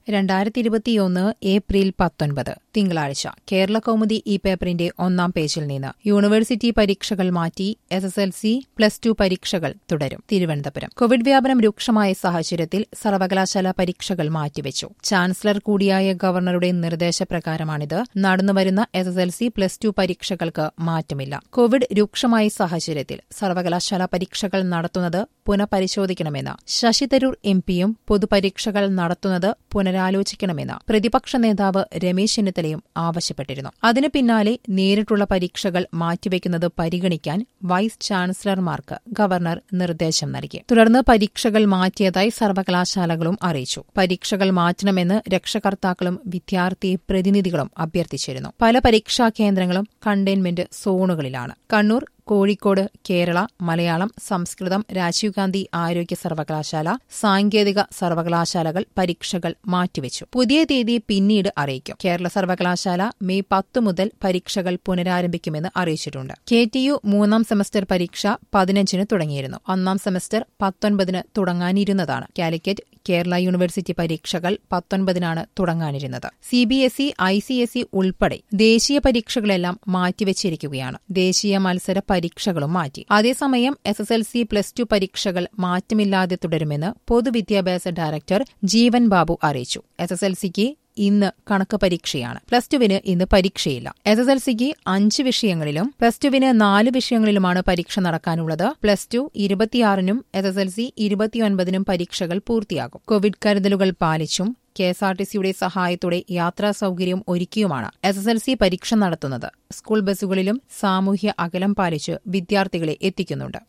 രണ്ടായിരത്തി ഇരുപത്തിയൊന്ന് ഏപ്രിൽ പത്തൊൻപത് തിങ്കളാഴ്ച കേരള കൗമുദി ഈ പേപ്പറിന്റെ ഒന്നാം പേജിൽ നിന്ന് യൂണിവേഴ്സിറ്റി പരീക്ഷകൾ മാറ്റി S S L C plus two പരീക്ഷകൾ തുടരും തിരുവനന്തപുരം കോവിഡ് വ്യാപനം രൂക്ഷമായ സാഹചര്യത്തിൽ സർവകലാശാല പരീക്ഷകൾ മാറ്റിവെച്ചു ചാൻസലർ കൂടിയായ ഗവർണറുടെ നിർദ്ദേശപ്രകാരമാണിത് നടന്നുവരുന്ന S S L C plus two പരീക്ഷകൾക്ക് മാറ്റമില്ല കോവിഡ് രൂക്ഷമായ സാഹചര്യത്തിൽ സർവകലാശാല പരീക്ഷകൾ നടത്തുന്നത് പുനഃപരിശോധിക്കണമെന്ന് ശശി തരൂർ എം പിയും പൊതുപരീക്ഷകൾ നടത്തുന്നത് പുനരാലോചിക്കണമെന്ന് പ്രതിപക്ഷ നേതാവ് രമേശ് ചെന്നിത്തലയും ആവശ്യപ്പെട്ടിരുന്നു അതിനു പിന്നാലെ നേരിട്ടുള്ള പരീക്ഷകൾ മാറ്റിവെക്കുന്നത് പരിഗണിക്കാൻ വൈസ് ചാൻസലർമാർക്ക് ഗവർണർ നിർദ്ദേശം നൽകി തുടർന്ന് പരീക്ഷകൾ മാറ്റിയതായി സർവകലാശാലകളും അറിയിച്ചു പരീക്ഷകൾ മാറ്റണമെന്ന് രക്ഷകർത്താക്കളും വിദ്യാർത്ഥി പ്രതിനിധികളും അഭ്യർത്ഥിച്ചിരുന്നു പല പരീക്ഷാ കേന്ദ്രങ്ങളും കണ്ടെയ്ൻമെന്റ് സോണുകളിലാണ് കണ്ണൂർ കോഴിക്കോട് കേരള മലയാളം സംസ്കൃതം രാജീവ് ഗാന്ധി ആരോഗ്യ സർവകലാശാല സാങ്കേതിക സർവകലാശാലകൾ പരീക്ഷകൾ മാറ്റിവെച്ചു പുതിയ തീയതി പിന്നീട് അറിയിക്കും കേരള സർവകലാശാല മെയ് പത്ത് മുതൽ പരീക്ഷകൾ പുനരാരംഭിക്കുമെന്ന് അറിയിച്ചിട്ടുണ്ട് കെ ടി യു മൂന്നാം സെമസ്റ്റർ പരീക്ഷ പതിനഞ്ചിന് തുടങ്ങിയിരുന്നു ഒന്നാം സെമസ്റ്റർ പത്തൊൻപതിന് തുടങ്ങാനിരുന്നതാണ് കാലിക്കറ്റ് കേരള യൂണിവേഴ്സിറ്റി പരീക്ഷകൾ പത്തൊൻപതിനാണ് തുടങ്ങാനിരുന്നത് C B S E I C S E ഉൾപ്പെടെ ദേശീയ പരീക്ഷകളെല്ലാം മാറ്റിവെച്ചിരിക്കുകയാണ് ദേശീയ മത്സര പരീക്ഷകളും മാറ്റി അതേസമയം S S L C plus two പരീക്ഷകൾ മാറ്റമില്ലാതെ തുടരുമെന്ന് പൊതുവിദ്യാഭ്യാസ ഡയറക്ടർ ജീവൻ ബാബു അറിയിച്ചു എസ് എസ് എൽ സിക്ക് ഇന്ന് കണക്ക് പരീക്ഷയാണ് പ്ലസ് ടുവിന് ഇന്ന് പരീക്ഷയില്ല എസ് എസ് എൽ സിക്ക് അഞ്ച് വിഷയങ്ങളിലും പ്ലസ് ടുവിന് നാല് വിഷയങ്ങളിലുമാണ് പരീക്ഷ നടക്കാനുള്ളത് പ്ലസ് ടു ഇരുപത്തിയാറിനും എസ് എസ് എൽ സി ഇരുപത്തിയൊൻപതിനും പരീക്ഷകൾ പൂർത്തിയാകും കോവിഡ് കരുതലുകൾ പാലിച്ചും കെ എസ് ആർ ടി സിയുടെ സഹായത്തോടെ യാത്രാ സൌകര്യം ഒരുക്കിയുമാണ് എസ് എസ് എൽ സി പരീക്ഷ നടത്തുന്നത് സ്കൂൾ ബസ്സുകളിലും സാമൂഹ്യ അകലം പാലിച്ച് വിദ്യാർത്ഥികളെ എത്തിക്കുന്നുണ്ട്